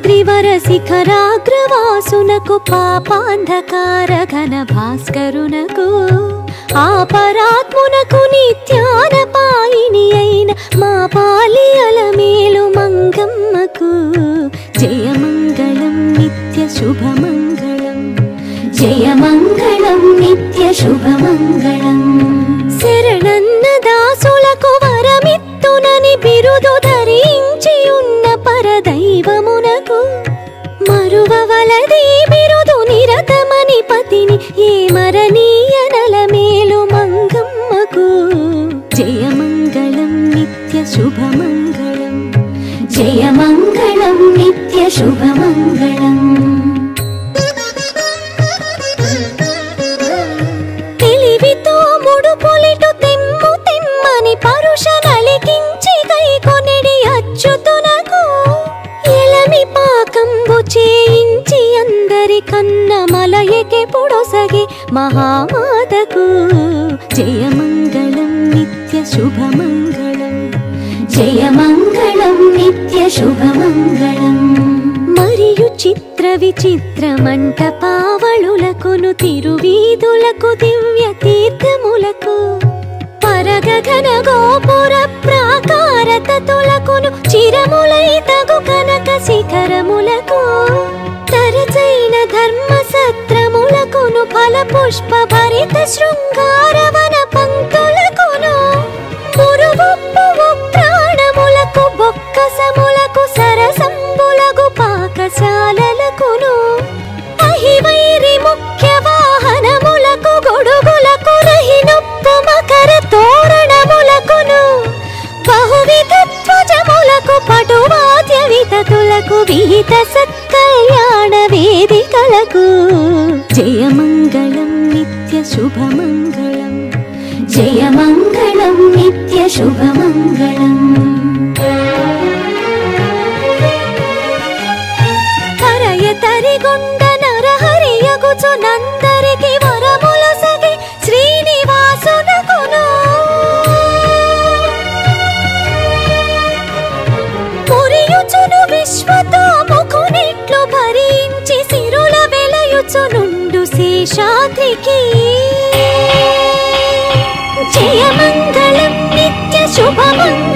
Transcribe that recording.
త్రివర శిఖరాగ్రవాసునకు పాపాంధకార ఘన భాస్కరునకు ఆపరాత్మునకు నిత్యాన పాయిని అయిన మా పాలి అలమేలు మంగమ్మకు జయమంగళం నిత్య శుభమంగళం జయమంగళం నిత్య శుభమంగళం శరణన్న దాసులకు వరమిత్తునని బిరుదు ధరించి ఉన్న పరదైవమునకు మరువవలది బిరుదు నిరతమని పతిని ఏ మరణీయనల మేలు మంగమ్మకు జయమంగళం నిత్య శుభమంగళం జయమంగళం నిత్య శుభమంగళం తెలివితో ముడుపులిటు తెమ్ము తెమ్మని పరుష నలికించి కైకొనిడి అచ్యుతునకు ఎలమి పాకంబు చేయించి అందరి కన్న మలయకె పొడొసగి మహామాతకు జయమంగళం నిత్య శుభమంగళం జయమంగళం నిత్య శుభమంగళం మరియు చిత్ర విచిత్ర మంటపావళులకును తిరువీధులకు దివ్య తీర్థములకు పరగగన గోపుర ప్రాకార తతులకును చిరములై తగు కనక శిఖరములకు తరచైన ధర్మ సత్రములకును ఫల పుష్ప భరిత శృంగారవన పంక్తులకును పురుగుప్పు ప్రాణములకు బొక్కసములకు సరసంబులగు పాకశాలలకును అహివైరి ముఖ్య వాహనములకు గొడుగులకు రహినొప్పు మకర తోరణములకును బహువిధ ధ్వజములకు పటువాద్య వితతులకు విహిత సత్కళ్యాణ వేదికలకు జయమంగళం నిత్య శుభమంగళం జయమంగళం నిత్య శుభమంగళం హరయ తరిగొండ నరహరియగుచు నందరికి వరములసగి శ్రీనివాసునకును పురియుచును విశ్వతో ముఖునిట్లు భరించి సిరుల వెలయుచునుండు శేషాద్రికి జయమంగళం నిత్య శుభమంగళం